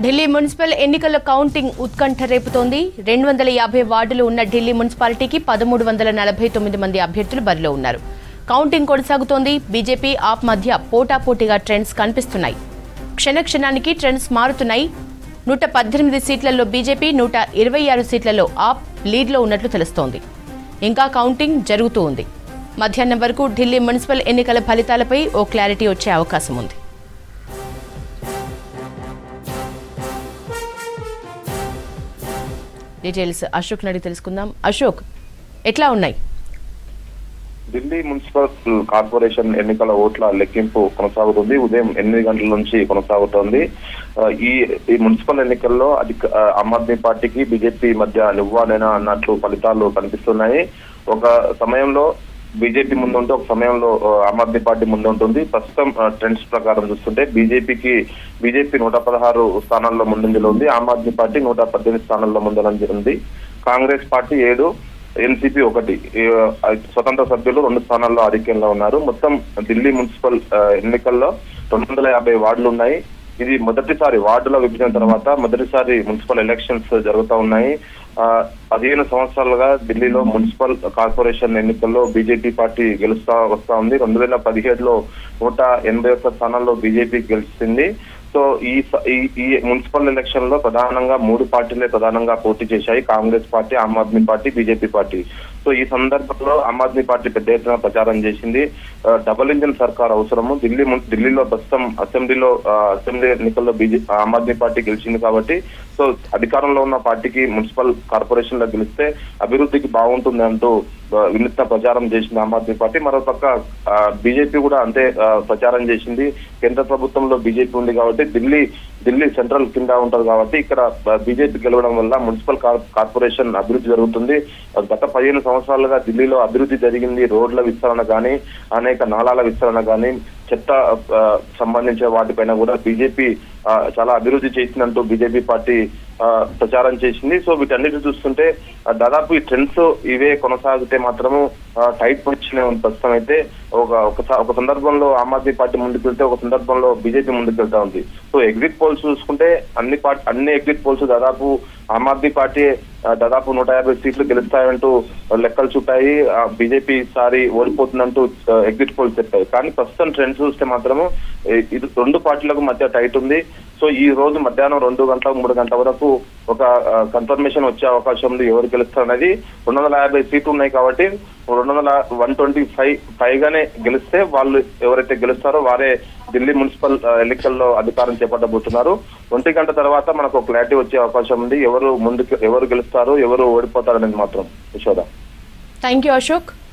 Delhi municipal ఎన్నికల counting ఉత్కంఠ రేపుతోంది రెండు వందల యాభై వార్డులు ఉన్న ఢిల్లీ మున్సిపాలిటీకి పదమూడు వందల నలభై తొమ్మిది మంది అభ్యర్థులు బరిలో ఉన్నారు కౌంటింగ్ కొనసాగుతోంది బీజేపీ ఆప్ మధ్య పోటాపోటీగా ట్రెండ్స్ కనిపిస్తున్నాయి క్షణ క్షణానికి ట్రెండ్స్ మారుతున్నాయి నూట పద్దెనిమిది సీట్లలో బీజేపీ నూట ఇరవై ఆరు సీట్లలో ఆప్ లీడ్లో ఉన్నట్లు తెలుస్తోంది ఇంకా కౌంటింగ్ జరుగుతూ ఉంది మధ్యాహ్నం వరకు ఢిల్లీ మున్సిపల్ ఎన్నికల ఫలితాలపై ఓ క్లారిటీ వచ్చే అవకాశం ఉంది డీటెయిల్స్ అశోక్ నడి తెలుసుకుందాం అశోక్ ఎట్లా ఉన్నాయి ఢిల్లీ మున్సిపల్ కార్పొరేషన్ ఎన్నికల ఓట్ల లెక్కింపు కొనసాగుతుంది ఉదయం ఎనిమిది గంటల నుంచి కొనసాగుతోంది ఆ, ఈ ఈ మున్సిపల్ ఎన్నికల్లో అధిక ఆ, ఆమ్ ఆద్మీ పార్టీకి బీజేపీ మధ్య నువ్వానేనా అన్నట్లు ఫలితాలు కనిపిస్తున్నాయి ఒక సమయంలో బీజేపీ ముందు ఉంటే ఒక సమయంలో ఆ, ఆమ్ ఆద్మీ పార్టీ ముందు ఉంటుంది ప్రస్తుతం ఆ, ట్రెండ్స్ ప్రకారం చూస్తుంటే బీజేపీకి బీజేపీ నూట పదహారు స్థానాల్లో ముందంజలో ఉంది ఆమ్ ఆద్మీ పార్టీ నూట పద్దెనిమిది స్థానాల్లో ముందంజలో ఉంది కాంగ్రెస్ పార్టీ ఏడు ఎన్సీపీ ఒకటి ఈ, ఆ, స్వతంత్ర సభ్యులు రెండు స్థానాల్లో ఆధిక్యంలో ఉన్నారు మొత్తం ఢిల్లీ మున్సిపల్ ఆ, ఎన్నికల్లో రెండు వందల యాభై వార్డులు ఉన్నాయి ఇది మొదటిసారి వార్డుల విభజన తర్వాత మొదటిసారి మున్సిపల్ ఎలక్షన్స్ జరుగుతూ ఉన్నాయి ఆ, పదిహేను సంవత్సరాలుగా ఢిల్లీలో మున్సిపల్ కార్పొరేషన్ ఎన్నికల్లో బీజేపీ పార్టీ గెలుస్తా వస్తా ఉంది రెండు వేల పదిహేడులో నూట ఎనభై ఒక్క స్థానాల్లో బీజేపీ గెలిచింది సో ఈ స- ఈ- ఈ మున్సిపల్ ఎలక్షన్ లో ప్రధానంగా మూడు పార్టీలే ప్రధానంగా పోటీ చేశాయి Congress party Aam Aadmi party BJP party so ఈ సందర్భంలో ఆమ్ ఆద్మీ పార్టీ పెద్ద ఎత్తున ప్రచారం చేసింది ఆ, డబుల్ ఇంజిన్ సర్కార్ అవసరము ఢిల్లీ మున్- ఢిల్లీలో ప్రస్తుతం అసెంబ్లీలో ఆ, అసెంబ్లీ ఎన్నికల్లో బీజే ఆమ్ ఆద్మీ పార్టీ గెలిచింది కాబట్టి సో అధికారంలో ఉన్న పార్టీకి మున్సిపల్ కార్పొరేషన్ లో గెలిస్తే అభివృద్ధికి బాగుంటుంది అంటూ ఆ, వినూత్న ప్రచారం చేసింది ఆమ్ ఆద్మీ పార్టీ మరోపక్క బీజేపీ కూడా అంతే ఆ, ప్రచారం చేసింది కేంద్ర ప్రభుత్వంలో బీజేపీ ఉంది కాబట్టి ఢిల్లీ ఢిల్లీ సెంట్రల్ కింద ఉంటది కాబట్టి ఇక్కడ బీజేపీ గెలవడం వల్ల మున్సిపల్ కార్- కార్పొరేషన్ అభివృద్ధి జరుగుతుంది గత పదిహేను సంవత్సరాలుగా ఢిల్లీలో అభివృద్ధి జరిగింది రోడ్ల విస్తరణ కానీ అనేక నాళాల విస్తరణ కానీ చెత్త ఆ, సంబంధించిన వాటిపైన కూడా బీజేపీ ఆ, చాలా అభివృద్ధి చేసిందంటూ బీజేపీ పార్టీ ఆ, ప్రచారం చేసింది సో వీటన్నిటి చూస్తుంటే ఆ, దాదాపు ఈ ట్రెండ్స్ ఇవే కొనసాగితే మాత్రము టైట్ పొజిషన్ ఉంది ప్రస్తుతం అయితే ఒక ఒక స- ఒక సందర్భంలో ఆమ్ ఆద్మీ పార్టీ ముందుకు వెళ్తే ఒక సందర్భంలో బీజేపీ ముందుకు వెళ్తా ఉంది సో ఎగ్జిట్ పోల్స్ చూసుకుంటే అన్ని పార్టీ అన్ని ఎగ్జిట్ పోల్స్ దాదాపు ఆమ్ ఆద్మీ పార్టీ ఆ, దాదాపు నూట యాభై సీట్లు గెలుస్తాయంటూ లెక్కలు చూపాయి బీజేపీ ఈసారి ఓడిపోతుందంటూ ఎగ్జిట్ పోల్స్ చెప్పాయి కానీ ప్రస్తుతం ట్రెండ్స్ చూస్తే మాత్రము ఏ- ఇది రెండు పార్టీలకు మధ్య టైట్ ఉంది సో ఈ రోజు మధ్యాహ్నం రెండు గంటల మూడు గంటల వరకు ఒక కన్ఫర్మేషన్ వచ్చే అవకాశం ఉంది ఎవరు గెలుస్తారు అనేది రెండు వందల యాభై సీట్లు ఉన్నాయి కాబట్టి రెండు వందల వన్ ట్వంటీ ఫైవ్ పైగానే గెలిస్తే వాళ్ళు ఎవరైతే గెలుస్తారో వారే ఢిల్లీ మున్సిపల్ ఆ, ఎన్నికల్లో అధికారం చేపట్టబోతున్నారు ఒంటి గంట తర్వాత మనకు క్లారిటీ వచ్చే అవకాశం ఉంది ఎవరు ముందుకు ఎవరు గెలుస్తారు ఎవరు ఓడిపోతారు అనేది మాత్రం యశోద థ్యాంక్ యూ అశోక్